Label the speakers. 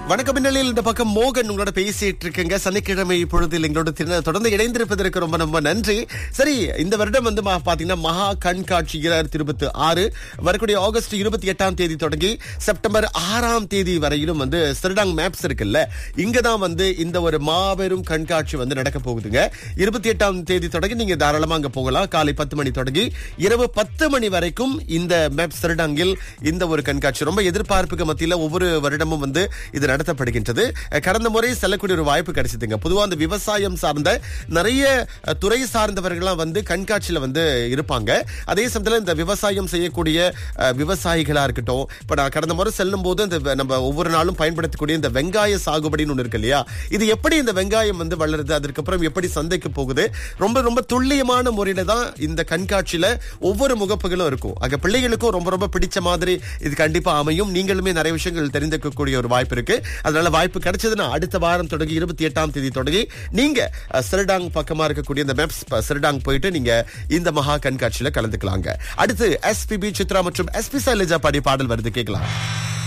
Speaker 1: வணக்கம் மின்னலில் இந்த பக்கம் மோகன் உங்களோட பேசிட்டு இருக்குங்க சனிக்கிழமை பொழுதில் எங்களோட தின- தொடர்ந்து இணைந்திருப்பதற்கு ரொம்ப ரொம்ப நன்றி சரி இந்த வருடம் வந்து மா- பாத்தீங்கன்னா மகா கண்காட்சி இரண்டாயிரத்தி இருபத்தி ஆறு வரக்கூடிய ஆகஸ்ட் இருபத்தி எட்டாம் தேதி தொடங்கி செப்டம்பர் ஆறாம் தேதி வரையிலும் வந்து ஸ்ரிடாங் மேப்ஸ் இருக்குல்ல இங்க தான் வந்து இந்த ஒரு மாபெரும் கண்காட்சி வந்து நடக்க போகுதுங்க இருபத்தி எட்டாம் தேதி தொடங்கி நீங்க தாராளமா அங்க போகலாம் காலை பத்து மணி தொடங்கி இரவு பத்து மணி வரைக்கும் இந்த மேப் ஸ்ரிடாங்கில் இந்த ஒரு கண்காட்சி ரொம்ப எதிர்பார்ப்புக்கு மத்தியில ஒவ்வொரு வருடமும் வந்து இது நடத்தப்படுகின்றது அஹ் கடந்த முறை செல்லக்கூடிய ஒரு வாய்ப்பு கிடைச்சதுங்க பொதுவா அந்த விவசாயம் சார்ந்த நிறைய அஹ், துறை சார்ந்தவர்கள்லாம் வந்து கண்காட்சியில வந்து இருப்பாங்க அதே சமயத்துல இந்த விவசாயம் செய்யக்கூடிய அஹ், விவசாயிகளா இருக்கட்டும் இப்ப நான் கடந்த முறை செல்லும் போது இந்த வெ- நம்ம ஒவ்வொரு நாளும் பயன்படுத்தக்கூடிய இந்த வெங்காய சாகுபடின்னு ஒண்ணு இருக்கு இல்லையா இது எப்படி இந்த வெங்காயம் வந்து வளருது அதுக்கப்புறம் எப்படி சந்தைக்கு போகுது ரொம்ப ரொம்ப துல்லியமான முறையில தான் இந்த கண்காட்சியில ஒவ்வொரு முகப்புகளும் இருக்கும் அங்க பிள்ளைகளுக்கும் ரொம்ப ரொம்ப பிடிச்ச மாதிரி இது கண்டிப்பா அமையும் நீங்களுமே நிறைய விஷயங்கள் தெரிந்துக்கக்கூடிய ஒரு வாய்ப்பு இருக்கு அதனால வாய்ப்பு கிடைச்சதுன்னா அடுத்த வாரம் தொடங்கி இருபத்தி எட்டாம் தேதி தொடங்கி நீங்க அஹ், சிறடாங் பக்கமா இருக்கக்கூடிய இந்த மேப்ஸ் சிறடாங் போயிட்டு நீங்க இந்த மகா கண்காட்சியில கலந்துக்கலாங்க அடுத்து எஸ்பிபி சித்ரா மற்றும் எஸ்பி சைலஜா பாடி பாடல் வருது கேட்கலாம்